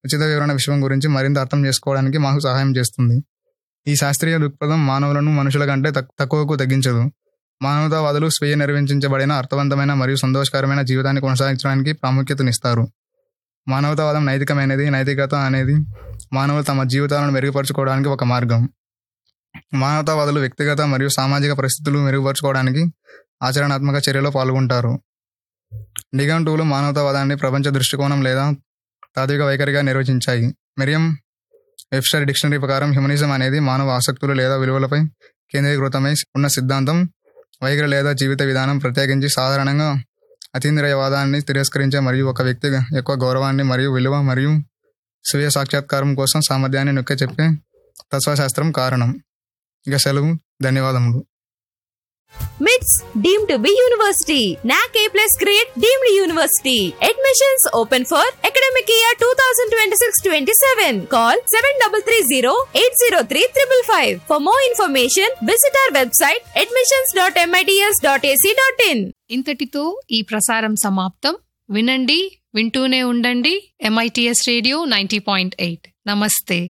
ఉచిత వివరణ విషయం గురించి మరింత అర్థం చేసుకోవడానికి మాకు సహాయం చేస్తుంది ఈ శాస్త్రీయ దృక్పథం మానవులను మనుషుల కంటే తక్- తక్కువకు తగ్గించదు మానవతావాదులు స్వీయ నిర్వచించబడిన అర్థవంతమైన మరియు సంతోషకరమైన జీవితాన్ని కొనసాగించడానికి ప్రాముఖ్యతనిస్తారు మానవతావాదం నైతికమైనది నైతికత అనేది మానవులు తమ జీవితాలను మెరుగుపరుచుకోవడానికి ఒక మార్గం మానవతావాదులు వ్యక్తిగత మరియు సామాజిక పరిస్థితులు మెరుగుపరుచుకోవడానికి ఆచరణాత్మక చర్యలో పాల్గొంటారు నిఘంటువులు మానవతావాదాన్ని ప్రపంచ దృష్టికోణం లేదా తాత్విక వైఖరిగా నిర్వచించాయి మెరియం వెబ్స్టర్ డిక్షనరీ ప్రకారం హ్యూమనిజం అనేది మానవ ఆసక్తులు లేదా విలువలపై కేంద్రీకృతమై ఉన్న సిద్ధాంతం వైఖరి లేదా జీవిత విధానం ప్రత్యేకించి సాధారణంగా అతీంద్రియవాదాన్ని తిరస్కరించే మరియు ఒక వ్యక్తి యొక్క గౌరవాన్ని మరియు విలువ మరియు స్వీయ సాక్షాత్కారం కోసం సామర్థ్యాన్ని నొక్కి చెప్పే తత్వశాస్త్రం కారణం ఇక సెలవు ధన్యవాదములు MITS deemed to be university. NAC A plus grade deemed university. Admissions open for academic year 2026-27. Call 7330-803-555. For more information, visit our website admissions.mits.ac.in. ఇంతటితో ఈ ప్రసారం సమాప్తం వినండి వింటూనే ఉండండి MITS radio ninety point eight నమస్తే